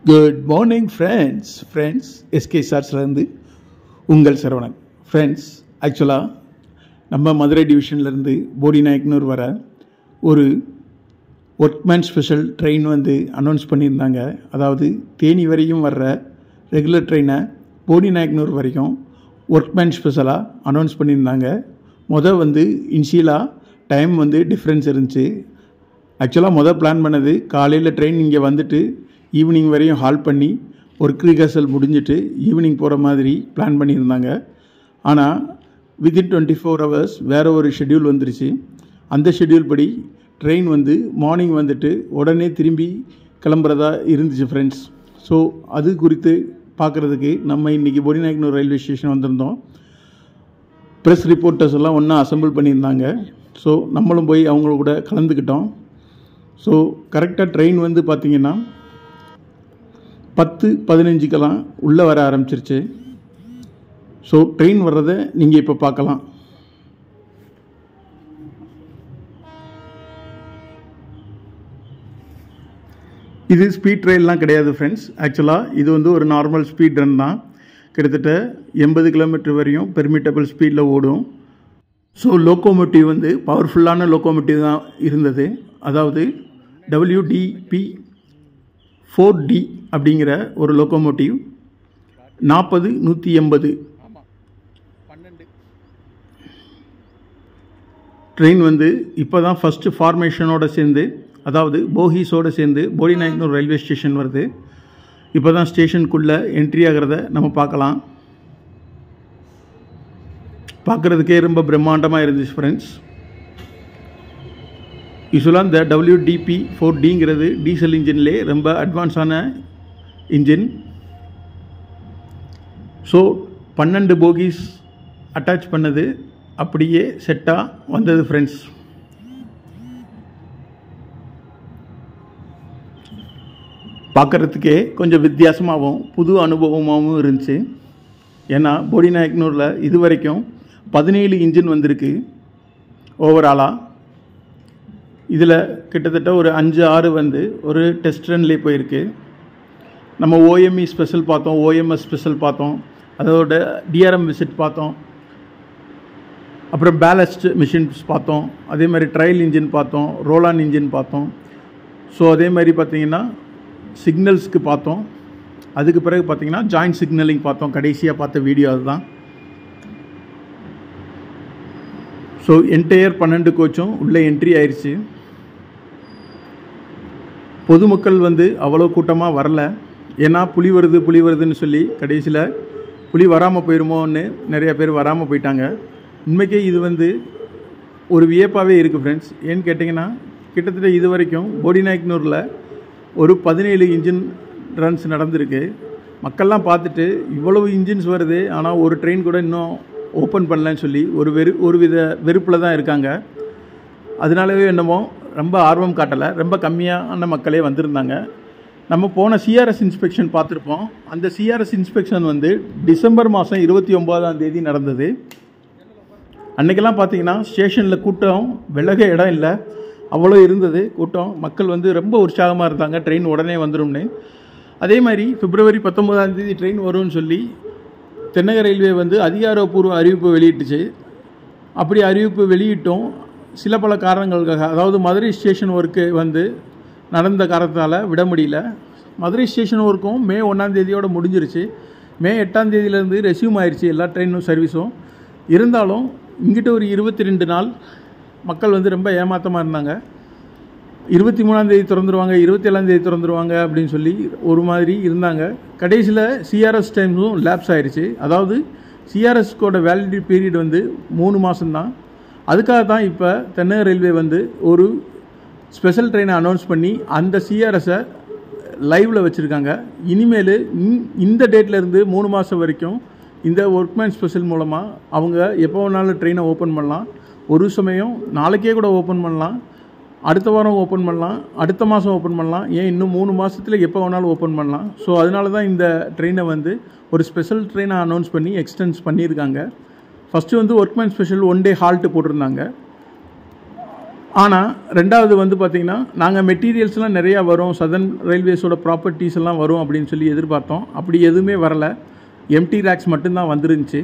good morning friends friends SK சார்ஸ்லேருந்து உங்கள் Saravanan friends ஆக்சுவலாக நம்ம மதுரை டிவிஷன்லேருந்து போடி நாயக்கனூர் வர ஒரு ஒர்க்மேன் ஸ்பெஷல் ட்ரெயின் வந்து அனௌன்ஸ் பண்ணியிருந்தாங்க அதாவது தேனி வரையும் வர்ற ரெகுலர் ட்ரெயினை போடி நாயக்கனூர் வரைக்கும் ஒர்க்மேன் ஸ்பெஷலாக அனௌன்ஸ் பண்ணியிருந்தாங்க மொதல் வந்து இனிஷியலாக டைம் வந்து டிஃப்ரென்ஸ் இருந்துச்சு ஆக்சுவலாக மொதல் பிளான் பண்ணது காலையில் ட்ரெயின் இங்கே வந்துட்டு ஈவினிங் வரையும் ஹால் பண்ணி ஒர்க் ரிஹர்சல் முடிஞ்சிட்டு ஈவினிங் போகிற மாதிரி பிளான் பண்ணியிருந்தாங்க ஆனால் வித்தின் டுவெண்ட்டி ஃபோர் ஹவர்ஸ் வேறு ஒரு ஷெட்யூல் வந்துருச்சு அந்த ஷெட்யூல் படி ட்ரெயின் வந்து மார்னிங் வந்துட்டு உடனே திரும்பி கிளம்புறதா இருந்துச்சு ஃப்ரெண்ட்ஸ் ஸோ அது குறித்து பார்க்குறதுக்கு நம்ம இன்றைக்கி பொடிநாயக்கனூர் ரயில்வே ஸ்டேஷன் வந்திருந்தோம் ப்ரெஸ் ரிப்போர்ட்டர்ஸ் எல்லாம் ஒன்றா அசம்பிள் பண்ணியிருந்தாங்க ஸோ நம்மளும் போய் அவங்கள கூட கலந்துக்கிட்டோம் ஸோ கரெக்டாக ட்ரெயின் வந்து பார்த்திங்கன்னா பத்து பதினஞ்சுக்கெல்லாம் உள்ளே வர ஆரம்பிச்சிருச்சு ஸோ ட்ரெயின் வர்றதை நீங்கள் இப்போ பார்க்கலாம் இது ஸ்பீட் ரயில்லாம் கிடையாது ஃப்ரெண்ட்ஸ் ஆக்சுவலாக இது வந்து ஒரு நார்மல் ஸ்பீட் ரன் தான் கிட்டத்தட்ட எண்பது கிலோமீட்டர் வரையும் பெர்மிட்டபிள் ஸ்பீடில் ஓடும் ஸோ லோக்கோமோட்டிவ் வந்து பவர்ஃபுல்லான லோக்கோமோட்டிவ் தான் இருந்தது அதாவது டபிள்யூடிபி ஃபோர் டி அப்படிங்கிற ஒரு லோக்கோமோட்டிவ் நாற்பது நூற்றி எண்பது ட்ரெயின் வந்து இப்போ தான் ஃபஸ்ட்டு ஃபார்மேஷனோட சேர்ந்து அதாவது போகீஸோடு சேர்ந்து போடி நாயக்கனூர் ரயில்வே ஸ்டேஷன் வருது இப்போ தான் ஸ்டேஷனுக்குள்ளே என்ட்ரி ஆகிறத நம்ம பார்க்கலாம் பார்க்குறதுக்கே ரொம்ப பிரம்மாண்டமாக இருந்துச்சு ஃப்ரெண்ட்ஸ் யூஸ்வலாக இந்த டபிள்யூடிபி ஃபோர் டிங்கிறது டீசல் இன்ஜின்லே ரொம்ப அட்வான்ஸான இன்ஜின் ஸோ பன்னெண்டு போகீஸ் அட்டாச் பண்ணது அப்படியே செட்டாக வந்தது ஃப்ரெண்ட்ஸ் பார்க்குறதுக்கே கொஞ்சம் வித்தியாசமாகவும் புது அனுபவமாகவும் இருந்துச்சு ஏன்னா போடி நாயக்கனூரில் இது வரைக்கும் பதினேழு இன்ஜின் வந்திருக்கு ஓவராலாக இதில் கிட்டத்தட்ட ஒரு அஞ்சு ஆறு வந்து ஒரு டெஸ்ட் ரன்லேயே போயிருக்கு நம்ம ஓஎம்இ ஸ்பெஷல் பார்த்தோம் ஓஎம்எஸ் ஸ்பெஷல் பார்த்தோம் அதோட டிஆர்எம் விசிட் பார்த்தோம் அப்புறம் பேலஸ்ட் மிஷின்ஸ் பார்த்தோம் அதே மாதிரி ட்ரையல் இன்ஜின் பார்த்தோம் ரோலான் இன்ஜின் பார்த்தோம் ஸோ அதே மாதிரி பார்த்தீங்கன்னா சிக்னல்ஸ்க்கு பார்த்தோம் அதுக்கு பிறகு பார்த்தீங்கன்னா ஜாயிண்ட் சிக்னலிங் பார்த்தோம் கடைசியாக பார்த்த வீடியோ அதுதான் ஸோ என்டையர் பன்னெண்டு கோச்சும் உள்ளே என்ட்ரி ஆயிடுச்சு பொதுமக்கள் வந்து அவ்வளோ கூட்டமாக வரல ஏன்னா புலி வருது புலி வருதுன்னு சொல்லி கடைசியில் புலி வராமல் போயிருமோன்னு நிறைய பேர் வராமல் போயிட்டாங்க உண்மைக்கே இது வந்து ஒரு வியப்பாகவே இருக்குது ஃப்ரெண்ட்ஸ் ஏன்னு கேட்டிங்கன்னா கிட்டத்தட்ட இது வரைக்கும் போடி நாயக்கனூரில் ஒரு பதினேழு இன்ஜின் ரன்ஸ் நடந்திருக்கு மக்கள்லாம் பார்த்துட்டு இவ்வளவு இன்ஜின்ஸ் வருது ஆனால் ஒரு ட்ரெயின் கூட இன்னும் ஓப்பன் பண்ணலன்னு சொல்லி ஒரு வெறு ஒரு வித வெறுப்பில் தான் இருக்காங்க அதனாலவே என்னமோ ரொம்ப ஆர்வம் காட்டலை ரொம்ப கம்மியான மக்களே வந்திருந்தாங்க நம்ம போன சிஆர்எஸ் இன்ஸ்பெக்ஷன் பார்த்துருப்போம் அந்த சிஆர்எஸ் இன்ஸ்பெக்ஷன் வந்து டிசம்பர் மாதம் இருபத்தி ஒம்போதாம் தேதி நடந்தது அன்றைக்கெல்லாம் பார்த்தீங்கன்னா ஸ்டேஷனில் கூட்டம் விலக இடம் இல்லை அவ்வளோ இருந்தது கூட்டம் மக்கள் வந்து ரொம்ப உற்சாகமாக இருந்தாங்க ட்ரெயின் உடனே வந்துடும்னு அதே மாதிரி பிப்ரவரி பத்தொம்போதாம் தேதி ட்ரெயின் வரும்னு சொல்லி தென்னக ரயில்வே வந்து அதிகாரப்பூர்வ அறிவிப்பு வெளியிட்டுச்சு அப்படி அறிவிப்பு வெளியிட்டும் சில பல காரணங்களுக்காக அதாவது மதுரை ஸ்டேஷன் ஒர்க்கு வந்து நடந்த காரணத்தினால விட முடியல மதுரை ஸ்டேஷன் ஒர்க்கும் மே ஒன்றாந்தேதியோடு முடிஞ்சிருச்சு மே எட்டாம் தேதியிலேருந்து ரெசியூம் ஆயிடுச்சு எல்லா ட்ரெயினும் சர்வீஸும் இருந்தாலும் இங்கிட்ட ஒரு இருபத்தி ரெண்டு நாள் மக்கள் வந்து ரொம்ப ஏமாற்றமாக இருந்தாங்க இருபத்தி மூணாந்தேதி திறந்துருவாங்க இருபத்தி ஏழாந்தேதி திறந்துருவாங்க அப்படின்னு சொல்லி ஒரு மாதிரி இருந்தாங்க கடைசியில் சிஆர்எஸ் டைம்ஸும் லேப்ஸ் ஆயிடுச்சு அதாவது சிஆர்எஸ்கோட வேலிடிட்டி பீரியட் வந்து மூணு மாதம்தான் அதுக்காக தான் இப்போ தென்னக ரயில்வே வந்து ஒரு ஸ்பெஷல் ட்ரெயினை அனௌன்ஸ் பண்ணி அந்த சிஆர்எஸை லைவில் வச்சுருக்காங்க இனிமேல் இந்த டேட்லேருந்து மூணு மாதம் வரைக்கும் இந்த ஒர்க்மேன் ஸ்பெஷல் மூலமாக அவங்க எப்போ வேணாலும் ட்ரெயினை ஓப்பன் பண்ணலாம் ஒரு சமயம் நாளைக்கே கூட ஓப்பன் பண்ணலாம் அடுத்த வாரம் ஓப்பன் பண்ணலாம் அடுத்த மாதம் ஓப்பன் பண்ணலாம் ஏன் இன்னும் மூணு மாதத்தில் எப்போ வேணாலும் ஓப்பன் பண்ணலாம் ஸோ அதனால தான் இந்த ட்ரெயினை வந்து ஒரு ஸ்பெஷல் ட்ரெயினை அனௌன்ஸ் பண்ணி எக்ஸ்டென்ஸ் பண்ணியிருக்காங்க ஃபஸ்ட்டு வந்து workman special one day halt போட்டிருந்தாங்க ஆனால் ரெண்டாவது வந்து பார்த்திங்கன்னா நாங்கள் மெட்டீரியல்ஸ்லாம் நிறையா வரும் சதர்ன் ரயில்வேஸோட ப்ராப்பர்ட்டிஸ் எல்லாம் வரும் அப்படின்னு சொல்லி எதிர்பார்த்தோம் அப்படி எதுவுமே வரல எம்டி ரேக்ஸ் மட்டும்தான் வந்துருந்துச்சு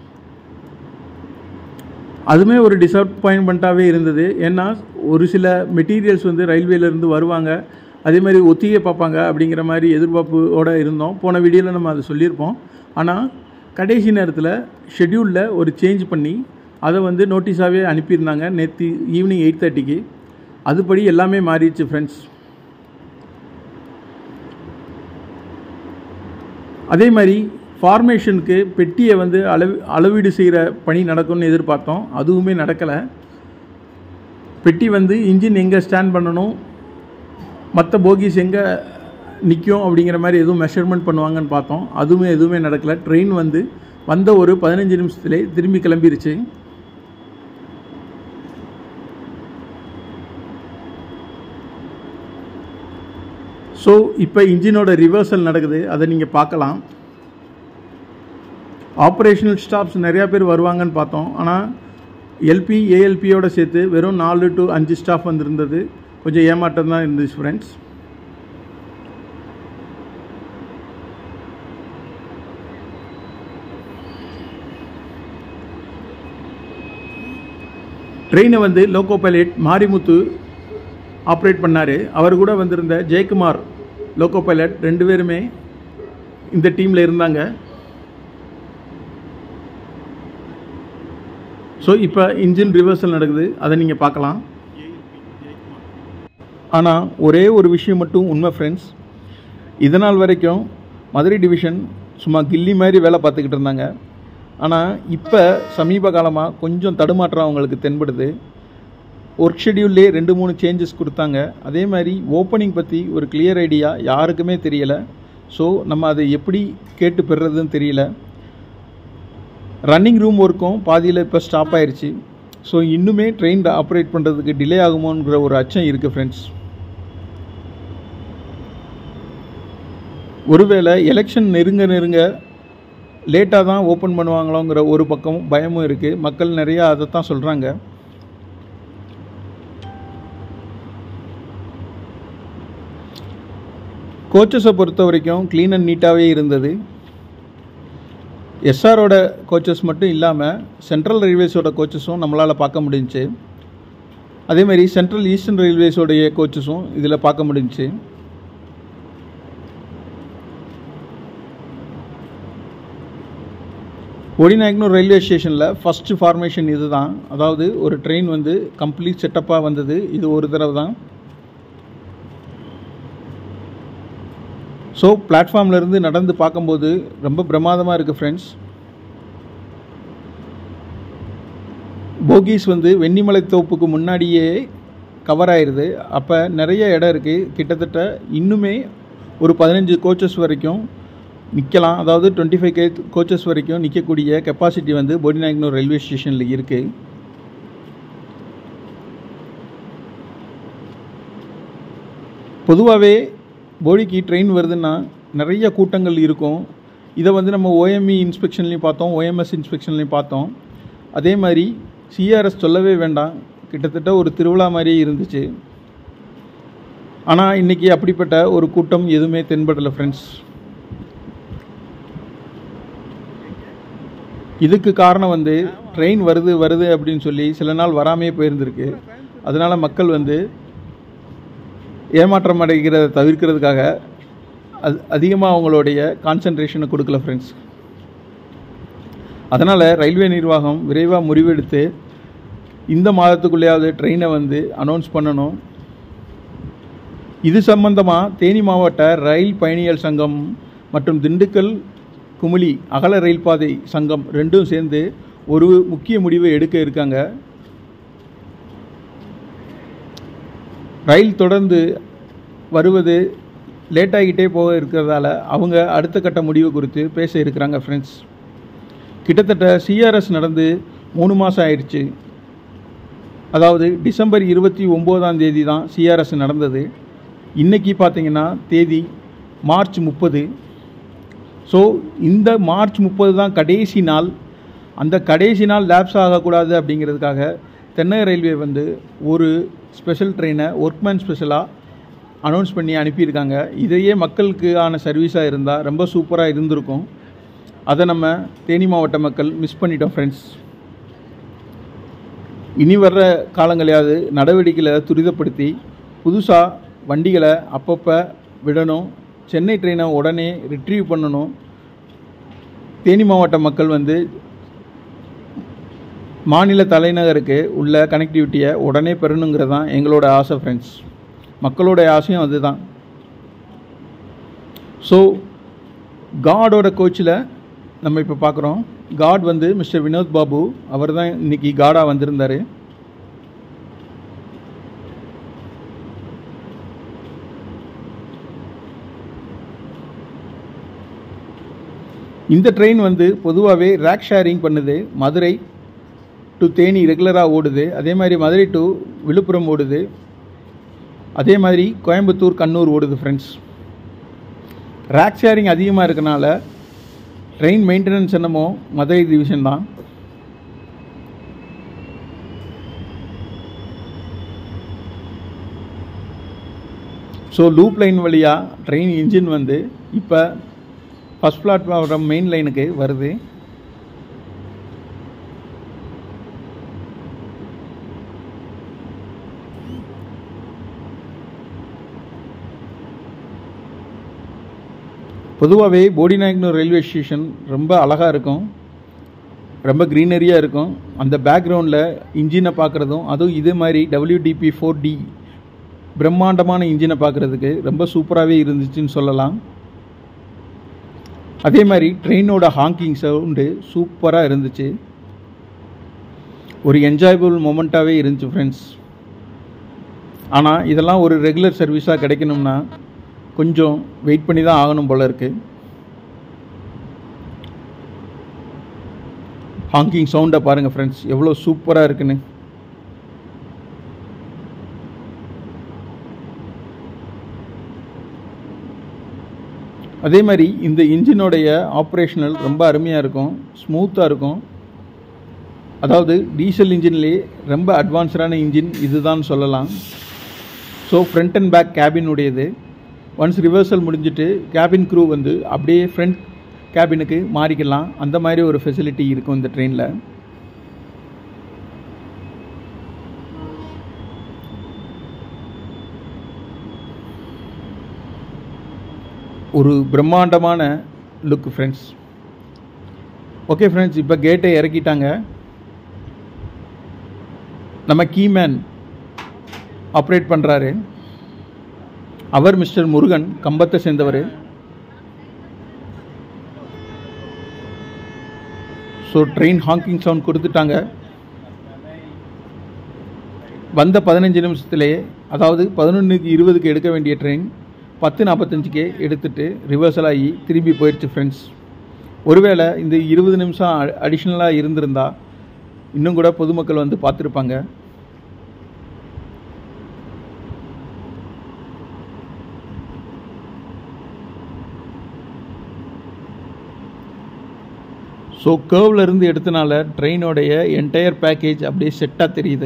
அதுவுமே ஒரு டிசப்பாயின்மெண்ட்டாகவே இருந்தது ஏன்னா ஒரு சில மெட்டீரியல்ஸ் வந்து ரயில்வேலேருந்து வருவாங்க அதே மாதிரி ஒத்திகை பார்ப்பாங்க அப்படிங்கிற மாதிரி எதிர்பார்ப்போடு இருந்தோம் போன வீடியோவில் நம்ம அதை சொல்லியிருப்போம் ஆனால் கடைசி நேரத்தில் ஷெட்யூலில் ஒரு சேஞ்ச் பண்ணி அதை வந்து நோட்டீஸாகவே அனுப்பியிருந்தாங்க நேற்று ஈவினிங் எயிட் தேர்ட்டிக்கு அதுபடி எல்லாமே மாறிடுச்சு ஃப்ரெண்ட்ஸ் அதே மாதிரி ஃபார்மேஷனுக்கு பெட்டியை வந்து அளவு அளவீடு செய்கிற பணி நடக்கும்னு எதிர்பார்த்தோம் அதுவுமே நடக்கலை பெட்டி வந்து இன்ஜின் எங்கே ஸ்டாண்ட் பண்ணணும் மற்ற போகிஸ் எங்கே நிற்கும் அப்படிங்கிற மாதிரி எதுவும் மெஷர்மெண்ட் பண்ணுவாங்கன்னு பார்த்தோம் அதுவுமே எதுவுமே நடக்கலை ட்ரெயின் வந்து வந்த ஒரு பதினஞ்சு நிமிஷத்துலே திரும்பி கிளம்பிருச்சு ஸோ இப்போ இன்ஜினோட ரிவர்சல் நடக்குது அதை நீங்கள் பார்க்கலாம் ஆப்ரேஷனல் ஸ்டாஃப்ஸ் நிறையா பேர் வருவாங்கன்னு பார்த்தோம் ஆனால் எல்பி ஏஎல்பியோட சேர்த்து வெறும் நாலு டு அஞ்சு ஸ்டாஃப் வந்திருந்தது கொஞ்சம் ஏமாட்டம் தான் இருந்துச்சு ஃப்ரெண்ட்ஸ் ட்ரெயினை வந்து லோகோ பைலட் மாரிமுத்து ஆப்ரேட் பண்ணார் அவர் கூட வந்திருந்த ஜெயக்குமார் லோகோ பைலட் ரெண்டு பேருமே இந்த டீமில் இருந்தாங்க ஸோ இப்போ இன்ஜின் ரிவர்சல் நடக்குது அதை நீங்கள் பார்க்கலாம் ஆனால் ஒரே ஒரு விஷயம் மட்டும் உண்மை ஃப்ரெண்ட்ஸ் இதனால் வரைக்கும் மதுரை டிவிஷன் சும்மா கில்லி மாதிரி வேலை பார்த்துக்கிட்டு இருந்தாங்க ஆனால் இப்போ சமீப காலமாக கொஞ்சம் தடுமாற்றம் அவங்களுக்கு தென்படுது ஒர்க் ஷெடியூல்லே ரெண்டு மூணு சேஞ்சஸ் கொடுத்தாங்க அதே மாதிரி ஓப்பனிங் பற்றி ஒரு கிளியர் ஐடியா யாருக்குமே தெரியலை ஸோ நம்ம அதை எப்படி கேட்டு பெறுறதுன்னு தெரியல ரன்னிங் ரூம் ஒர்க்கும் பாதியில் இப்போ ஸ்டாப் ஆயிடுச்சு ஸோ இன்னுமே ட்ரெயின் ஆப்ரேட் பண்ணுறதுக்கு டிலே ஆகுமோங்கிற ஒரு அச்சம் இருக்குது ஃப்ரெண்ட்ஸ் ஒருவேளை எலெக்ஷன் நெருங்க நெருங்க லேட்டாக தான் ஓப்பன் பண்ணுவாங்களோங்கிற ஒரு பக்கம் பயமும் இருக்குது மக்கள் நிறையா அதை தான் சொல்கிறாங்க கோச்சஸை பொறுத்த வரைக்கும் க்ளீன் அண்ட் நீட்டாகவே இருந்தது எஸ்ஆரோட கோச்சஸ் மட்டும் இல்லாமல் சென்ட்ரல் ரயில்வேஸோட கோச்சஸும் நம்மளால் பார்க்க முடிஞ்சுச்சு அதேமாதிரி சென்ட்ரல் ஈஸ்டர்ன் ரயில்வேஸோடைய கோச்சஸும் இதில் பார்க்க முடிஞ்சுச்சு ஒடிநாயக்கனூர் ரயில்வே ஸ்டேஷனில் ஃபஸ்ட்டு ஃபார்மேஷன் இது தான் அதாவது ஒரு ட்ரெயின் வந்து கம்ப்ளீட் செட்டப்பாக வந்தது இது ஒரு தடவை தான் ஸோ பிளாட்ஃபார்ம்லேருந்து நடந்து பார்க்கும்போது ரொம்ப பிரமாதமாக இருக்குது ஃப்ரெண்ட்ஸ் போகீஸ் வந்து வெண்ணிமலை தோப்புக்கு முன்னாடியே கவர் ஆயிடுது அப்போ நிறைய இடம் இருக்குது கிட்டத்தட்ட இன்னுமே ஒரு பதினஞ்சு கோச்சஸ் வரைக்கும் நிற்கலாம் அதாவது டுவெண்ட்டி ஃபைவ் கே கோச்சஸ் வரைக்கும் நிற்கக்கூடிய கெப்பாசிட்டி வந்து போடிநாயக்கனூர் ரயில்வே ஸ்டேஷனில் இருக்குது பொதுவாகவே போடிக்கு ட்ரெயின் வருதுன்னா நிறைய கூட்டங்கள் இருக்கும் இதை வந்து நம்ம ஓஎம்இ இன்ஸ்பெக்ஷன்லையும் பார்த்தோம் ஓஎம்எஸ் இன்ஸ்பெக்ஷன்லையும் பார்த்தோம் அதே மாதிரி சிஆர்எஸ் சொல்லவே வேண்டாம் கிட்டத்தட்ட ஒரு திருவிழா மாதிரியே இருந்துச்சு ஆனால் இன்றைக்கி அப்படிப்பட்ட ஒரு கூட்டம் எதுவுமே தென்படலை ஃப்ரெண்ட்ஸ் இதுக்கு காரணம் வந்து ட்ரெயின் வருது வருது அப்படின்னு சொல்லி சில நாள் வராமையே போயிருந்திருக்கு அதனால் மக்கள் வந்து ஏமாற்றம் அடைகிறத தவிர்க்கிறதுக்காக அது அதிகமாக அவங்களுடைய கான்சன்ட்ரேஷனை கொடுக்கல ஃப்ரெண்ட்ஸ் அதனால் ரயில்வே நிர்வாகம் விரைவாக முடிவெடுத்து இந்த மாதத்துக்குள்ளேயாவது ட்ரெயினை வந்து அனௌன்ஸ் பண்ணணும் இது சம்பந்தமாக தேனி மாவட்ட ரயில் பயணிகள் சங்கம் மற்றும் திண்டுக்கல் குமுளி அகல ரயில் பாதை சங்கம் ரெண்டும் சேர்ந்து ஒரு முக்கிய முடிவை எடுக்க இருக்காங்க ரயில் தொடர்ந்து வருவது லேட் ஆகிட்டே போக இருக்கிறதால அவங்க அடுத்த கட்ட முடிவு குறித்து பேச இருக்கிறாங்க ஃப்ரெண்ட்ஸ் கிட்டத்தட்ட சிஆர்எஸ் நடந்து மூணு மாதம் ஆயிடுச்சு அதாவது டிசம்பர் இருபத்தி ஒம்போதாம் தேதி தான் சிஆர்எஸ் நடந்தது இன்றைக்கி பார்த்தீங்கன்னா தேதி மார்ச் முப்பது ஸோ இந்த மார்ச் முப்பது தான் கடைசி நாள் அந்த கடைசி நாள் லேப்ஸ் ஆகக்கூடாது அப்படிங்கிறதுக்காக தென்னக ரயில்வே வந்து ஒரு ஸ்பெஷல் ட்ரெயினை ஒர்க்மேன் ஸ்பெஷலாக அனௌன்ஸ் பண்ணி அனுப்பியிருக்காங்க இதையே மக்களுக்கான சர்வீஸாக இருந்தால் ரொம்ப சூப்பராக இருந்திருக்கும் அதை நம்ம தேனி மாவட்ட மக்கள் மிஸ் பண்ணிட்டோம் ஃப்ரெண்ட்ஸ் இனி வர்ற காலங்களையாவது நடவடிக்கைகளை துரிதப்படுத்தி புதுசாக வண்டிகளை அப்பப்போ விடணும் சென்னை ட்ரெயினை உடனே ரிட்ரீவ் பண்ணணும் தேனி மாவட்ட மக்கள் வந்து மாநில தலைநகருக்கு உள்ள கனெக்டிவிட்டியை உடனே பெறணுங்கிறது தான் எங்களோட ஆசை ஃப்ரெண்ட்ஸ் மக்களோட ஆசையும் அதுதான் ஸோ காடோட கோச்சில் நம்ம இப்போ பார்க்குறோம் காட் வந்து மிஸ்டர் வினோத் பாபு அவர் தான் இன்னைக்கு காடாக வந்திருந்தார் இந்த ட்ரெயின் வந்து பொதுவாகவே ரேக் ஷேரிங் பண்ணுது மதுரை டு தேனி ரெகுலராக ஓடுது அதே மாதிரி மதுரை டு விழுப்புரம் ஓடுது அதே மாதிரி கோயம்புத்தூர் கண்ணூர் ஓடுது ஃப்ரெண்ட்ஸ் ரேக் ஷேரிங் அதிகமாக இருக்கனால ட்ரெயின் மெயின்டெனன்ஸ் என்னமோ மதுரை டிவிஷன் தான் ஸோ லூப் லைன் வழியாக ட்ரெயின் இன்ஜின் வந்து இப்போ ஃபஸ்ட் பிளாட்ஃபார்ம் மெயின் லைனுக்கு வருது பொதுவாகவே போடிநாயக்கனூர் ரயில்வே ஸ்டேஷன் ரொம்ப அழகாக இருக்கும் ரொம்ப க்ரீனரியாக இருக்கும் அந்த பேக்ரவுண்டில் இன்ஜினை பார்க்குறதும் அதுவும் இதே மாதிரி டபிள்யூடிபி ஃபோர் டி பிரம்மாண்டமான இன்ஜினை பார்க்குறதுக்கு ரொம்ப சூப்பராகவே இருந்துச்சுன்னு சொல்லலாம் அதே மாதிரி ட்ரெயினோட ஹாங்கிங் சவுண்டு சூப்பராக இருந்துச்சு ஒரு என்ஜாயபிள் மொமெண்ட்டாகவே இருந்துச்சு ஃப்ரெண்ட்ஸ் ஆனால் இதெல்லாம் ஒரு ரெகுலர் சர்வீஸாக கிடைக்கணும்னா கொஞ்சம் வெயிட் பண்ணி தான் ஆகணும் போல இருக்கு ஹாங்கிங் சவுண்டை பாருங்கள் ஃப்ரெண்ட்ஸ் எவ்வளோ சூப்பராக இருக்குன்னு அதே மாதிரி இந்த இன்ஜினோடைய ஆப்ரேஷனல் ரொம்ப அருமையாக இருக்கும் ஸ்மூத்தாக இருக்கும் அதாவது டீசல் இன்ஜின்லேயே ரொம்ப அட்வான்ஸ்டான இன்ஜின் இதுதான் சொல்லலாம் so front and back cabin உடையது ஒன்ஸ் ரிவர்சல் முடிஞ்சிட்டு கேபின் க்ரூ வந்து அப்படியே ஃப்ரண்ட் கேபினுக்கு மாறிக்கலாம் அந்த மாதிரி ஒரு ஃபெசிலிட்டி இருக்கும் இந்த ட்ரெயினில் ஒரு பிரம்மாண்டமான லுக் ஃப்ரெண்ட்ஸ் ஓகே ஃப்ரெண்ட்ஸ் இப்போ கேட்டை இறக்கிட்டாங்க நம்ம கீமேன் ஆப்ரேட் பண்ணுறாரு அவர் மிஸ்டர் முருகன் கம்பத்தை சேர்ந்தவர் ஸோ ட்ரெயின் ஹாங்கிங் சவுண்ட் கொடுத்துட்டாங்க வந்த பதினஞ்சு நிமிஷத்துலேயே அதாவது பதினொன்றுக்கு இருபதுக்கு எடுக்க வேண்டிய ட்ரெயின் பத்து நாற்பத்தஞ்சுக்கே எடுத்துட்டு ரிவர்சல் ஆகி திரும்பி போயிடுச்சு ஃப்ரெண்ட்ஸ் ஒருவேளை இந்த இருபது நிமிஷம் அடிஷ்னலாக இருந்திருந்தா இன்னும் கூட பொதுமக்கள் வந்து பார்த்துருப்பாங்க ஸோ கேர்வில் இருந்து எடுத்தனால ட்ரெயினோடைய என்டையர் பேக்கேஜ் அப்படியே செட்டாக தெரியுது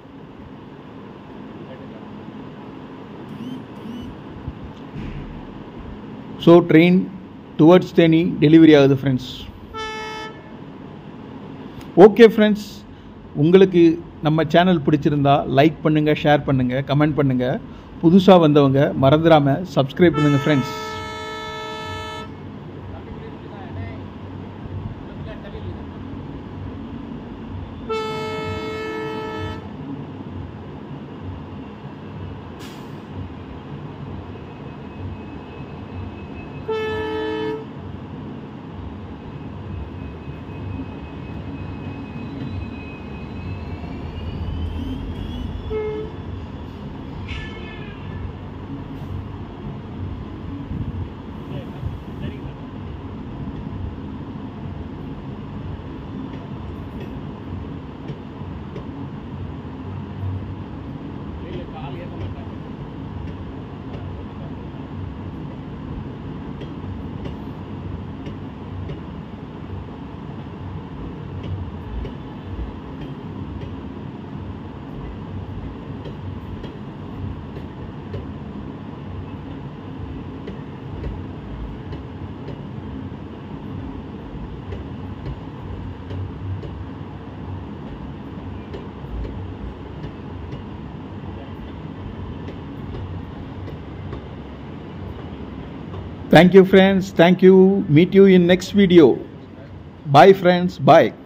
so train towards Theni delivery ஆகுது ஃப்ரெண்ட்ஸ் ஓகே ஃப்ரெண்ட்ஸ் உங்களுக்கு நம்ம சேனல் பிடிச்சிருந்தா லைக் பண்ணுங்கள் ஷேர் பண்ணுங்கள் கமெண்ட் பண்ணுங்கள் புதுசாக வந்தவங்க மறந்துடாமல் சப்ஸ்கிரைப் பண்ணுங்கள் friends thank you friends thank you meet you in next video bye friends bye